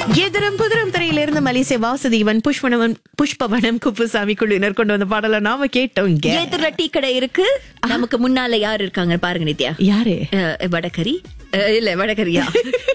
எதிரும் புதிரும் திரையிலிருந்து மலேசிய வாசுதேவன் புஷ்பவனம் புஷ்பவனம் குப்புசாமி குழுவினர் கொண்டு வந்த பாடலை நாம கேட்டோங்க எதிர டீ கடை இருக்கு நமக்கு முன்னால யார் இருக்காங்க பாருங்க நித்யா யாரு அஹ், வடகரி அஹ், இல்ல வடகரியா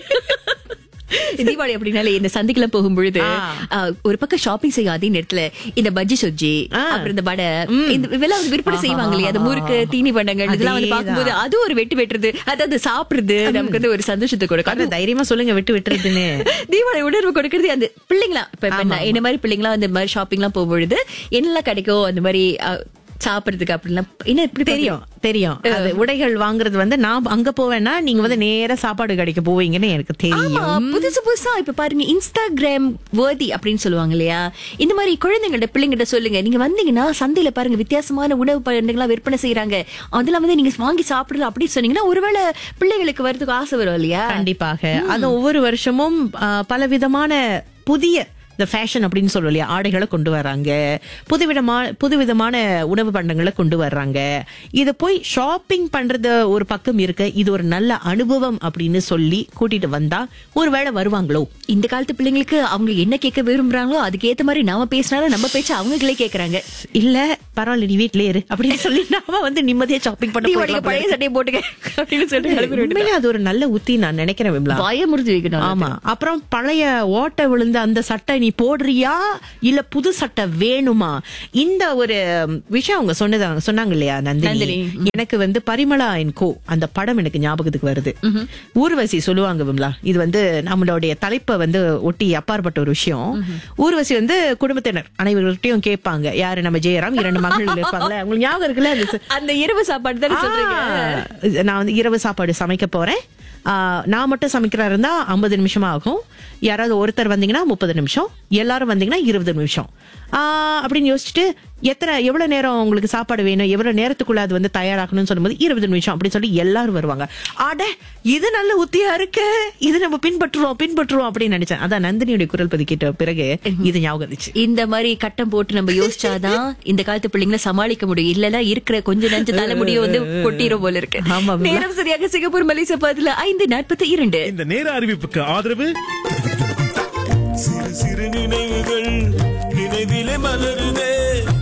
தீபாவளி அப்படின்னாலே இந்த சந்தைக்கெல்லாம் போகும் பொழுது ஆ. அஹ், ஒரு பக்கம் ஷாப்பிங் செய்ய அதே நேரத்துல இந்த பஜ்ஜி சொஜ்ஜி ஆ. அப்புறம் இந்த வடை இந்த இதெல்லாம் வந்து விற்பனை செய்வாங்க இல்லையா அந்த முறுக்கு தீனி பண்டங்கள் இதெல்லாம் வந்து அதேதான். பார்க்கும்போது அது ஒரு வெட்டு வெட்டுறது அதாவது சாப்பிடுறது நமக்கு வந்து ஒரு சந்தோஷத்தை கொடுக்கும் அது தைரியமா சொல்லுங்க விட்டு விட்டுறதுன்னு தீபாவளி உணர்வு கொடுக்கறது அந்த பிள்ளைங்களா இப்ப இப்ப நான் என்ன மாதிரி பிள்ளைங்களா அந்த மாதிரி ஷாப்பிங் எல்லாம் போகும்பொழுது என்னெல்லாம் கிடைக்கும் அந்த மாதிரி அஹ், சாப்பிடுறதுக்கு அப்படிலாம் என்ன இப்படி தெரியும் தெரியும் அது உடைகள் வாங்குறது வந்து நான் அங்க போவேன்னா நீங்க வந்து நேரா சாப்பாடு கடைக்கு போவீங்கன்னு எனக்கு ஆமா தெரியும் புதுசு புதுசா இப்ப பாருங்க இன்ஸ்டாகிராம் வேர்தி அப்படின்னு சொல்லுவாங்க இல்லையா இந்த மாதிரி குழந்தைங்கள்ட்ட பிள்ளைங்கிட்ட சொல்லுங்க நீங்க வந்தீங்கன்னா சந்தையில பாருங்க வித்தியாசமான உணவு பண்டங்கள்லாம் விற்பனை செய்யறாங்க அதெல்லாம் வந்து நீங்க வாங்கி சாப்பிடலாம் அப்படின்னு சொன்னீங்கன்னா ஒருவேளை பிள்ளைகளுக்கு வரதுக்கு ஆசை வரும் இல்லையா கண்டிப்பாக அது ஒவ்வொரு வருஷமும் பல விதமான புதிய இந்த ஃபேஷன் அப்படின்னு சொல்லுவோம் இல்லையா ஆடைகளை கொண்டு வர்றாங்க புதுவிதமான புதுவிதமான உணவு பண்டங்களை கொண்டு வர்றாங்க இத போய் ஷாப்பிங் பண்றது ஒரு பக்கம் இருக்கு இது ஒரு நல்ல அனுபவம் அப்படின்னு சொல்லி கூட்டிட்டு வந்தா ஒருவேளை வருவாங்களோ இந்த காலத்து பிள்ளைங்களுக்கு அவங்க என்ன கேட்க விரும்புறாங்களோ அதுக்கு ஏத்த மாதிரி நாம பேசினாலும் நம்ம பேச்சு அவங்களே கேக்குறாங்க இல்ல பரவாயில்ல நீ வீட்லயே இரு அப்படின்னு சொல்லி நாம வந்து நிம்மதியா ஷாப்பிங் பண்ண தீபாவளிக்கு போயிடலாம் பழைய சட்டையை போட்டுக்க அப்படின்னு சொல்லிட்டு கிளம்பி விட்டுட்டோம். உண்மையிலே அது ஒரு நல்ல உத்தி நான் நினைக்கிறேன் விமலா பயமுறுத்தி வைக்கணும் ஆமா அப்புறம் பழைய ஓட்டை விழுந்த அந்த சட்டை நீ போடுறியா இல்ல புது சட்டை வேணுமா இந்த ஒரு விஷயம் அவங்க சொன்னதாங்க சொன்னாங்க இல்லையா நந்தினி நந்தினி. எனக்கு வந்து பரிமளா என் கோ அந்த படம் எனக்கு ஞாபகத்துக்கு வருது ஊர்வசி சொல்லுவாங்க விமலா இது வந்து நம்மளுடைய தலைப்பை வந்து ஒட்டி அப்பாற்பட்ட ஒரு விஷயம் ஊர்வசி வந்து குடும்பத்தினர் அனைவர்கிட்டயும் கேட்பாங்க யாரு நம்ம ஜெயராம் இரண்டு மகள் இருப்பாங்களே உங்களுக்கு ஞாபகம் இருக்குல்ல அந்த ச- அந்த இரவு சாப்பாடு தானே சொல்றீங்க ஆ, நான் வந்து இரவு சாப்பாடு சமைக்க போறேன் ஆ, நான் மட்டும் சமைக்கிறா இருந்தா ஐம்பது நிமிஷம் ஆகும் யாராவது ஒருத்தர் வந்தீங்கன்னா முப்பது நிமிஷம் எல்லாரும் வந்தீங்கன்னா இருபது நிமிஷம் ஆ, அப்படின்னு யோசிச்சுட்டு எத்தனை எவ்வளவு நேரம் உங்களுக்கு சாப்பாடு வேணும் எவ்வளவு நேரத்துக்குள்ள அது வந்து தயாராகணும்னு சொல்லும்போது இருபது நிமிஷம் அப்படின்னு சொல்லி எல்லாரும் வருவாங்க அட இது நல்ல உத்தியா இருக்கு இது நம்ம பின்பற்றுவோம் பின்பற்றுவோம் அப்படின்னு நினைச்சேன் அதான் நந்தினியுடைய குரல் பதி கேட்ட பிறகு இது ஞாபகம் இருந்துச்சு இந்த மாதிரி கட்டம் போட்டு நம்ம யோசிச்சாதான் இந்த காலத்து பிள்ளைங்களை சமாளிக்க முடியும் இல்லனா இருக்கிற கொஞ்ச நஞ்ச தலைமுடியும் வந்து கொட்டிரும் போல இருக்கு ஆமா, விமலா. நேரம் சரியாக சிங்கப்பூர் மலேசியா பதில ஐந்து நாற்பத்தி இரண்டு இந்த நேர அறிவிப்புக்கு ஆதரவு சிறு சிறு நினைவுகள் நினைவிலே மலருதே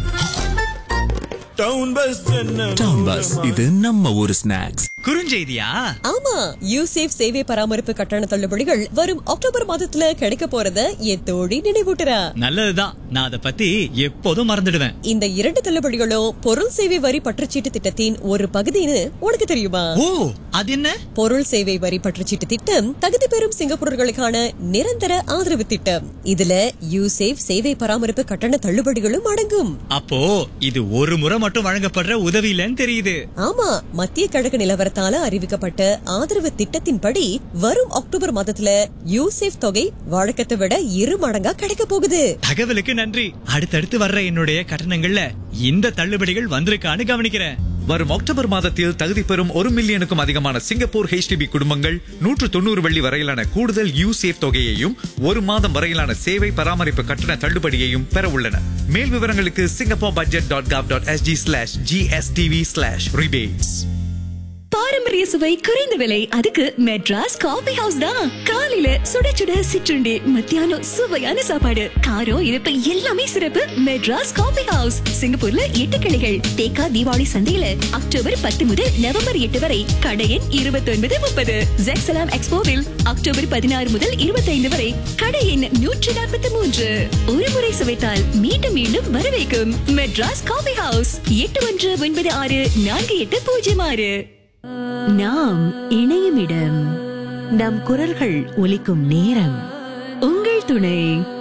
டவுன் பஸ் டவுன் பஸ் இது நம்ம ஊரு ஸ்நாக்ஸ் குறுஞ்செய்தியா ஆமா யூசேஃப் சேவை பராமரிப்பு கட்டண தள்ளுபடிகள் வரும் அக்டோபர் மாதத்துல கிடைக்க போறத என் தோழி நினைவூட்டுறா நல்லதுதான் நான் அதை பத்தி எப்போதும் மறந்துடுவேன் இந்த இரண்டு தள்ளுபடிகளும் பொருள் சேவை வரி பற்றுச்சீட்டு திட்டத்தின் ஒரு பகுதின்னு உனக்கு தெரியுமா ஓ அது என்ன பொருள் சேவை வரி பற்றுச்சீட்டு திட்டம் தகுதி பெறும் சிங்கப்பூரர்களுக்கான நிரந்தர ஆதரவு திட்டம் இதுல யூசேஃப் சேவை பராமரிப்பு கட்டண தள்ளுபடிகளும் அடங்கும் அப்போ இது ஒரு முறை மட்டும் வழங்கப்படுற உதவி இல்லைன்னு தெரியுது ஆமா மத்திய கிழக்கு நிலவரத்தால அறிவிக்கப்பட்ட ஆதரவு திட்டத்தின்படி வரும் அக்டோபர் மாதத்துல யூசேஃப் தொகை வழக்கத்தை விட இரு மடங்கா கிடைக்க போகுது தகவலுக்கு நன்றி அடுத்தடுத்து வர்ற என்னுடைய கட்டணங்கள்ல இந்த தள்ளுபடிகள் வந்திருக்கான்னு கவனிக்கிறேன் வரும் அக்டோபர் மாதத்தில் தகுதி பெறும் ஒரு மில்லியனுக்கும் அதிகமான சிங்கப்பூர் HDB குடும்பங்கள் நூற்று தொண்ணூறு வெள்ளி வரையிலான கூடுதல் யூசேஃப் தொகையையும் ஒரு மாதம் வரையிலான சேவை பராமரிப்பு கட்டண தள்ளுபடியையும் பெற உள்ளன மேல் விவரங்களுக்கு Singapore budget dot gov dot SG slash GSTV slash rebates பாரம்பரிய சுவை குறைந்த விலை அதுக்கு மெட்ராஸ் காபி ஹவுஸ் தான் காலையில சுட சுட சிற்றுண்டி மத்தியானம் சுவையான சாப்பாடு காரம் இனிப்பு எல்லாமே சிறப்பு மெட்ராஸ் காபி ஹவுஸ் சிங்கப்பூர்ல எட்டு கிளைகள் தேக்கா தீபாவளி சந்தையில அக்டோபர் பத்து முதல் நவம்பர் எட்டு வரை கடை எண் இருபத்தி ஒன்பது முப்பது ஜெக்சலாம் எக்ஸ்போவில் அக்டோபர் பதினாறு முதல் இருபத்தி ஐந்து வரை கடை எண் நூற்றி நாற்பத்தி மூன்று ஒரு முறை சுவைத்தால் மீண்டும் மீண்டும் வரவேற்கும் மெட்ராஸ் காபி ஹவுஸ் எட்டு ஒன்று ஒன்பது ஆறு நான்கு எட்டு பூஜ்ஜியம் ஆறு நாம் இணையும் இடம் நம் குரல்கள் ஒலிக்கும் நேரம் உங்கள் துணை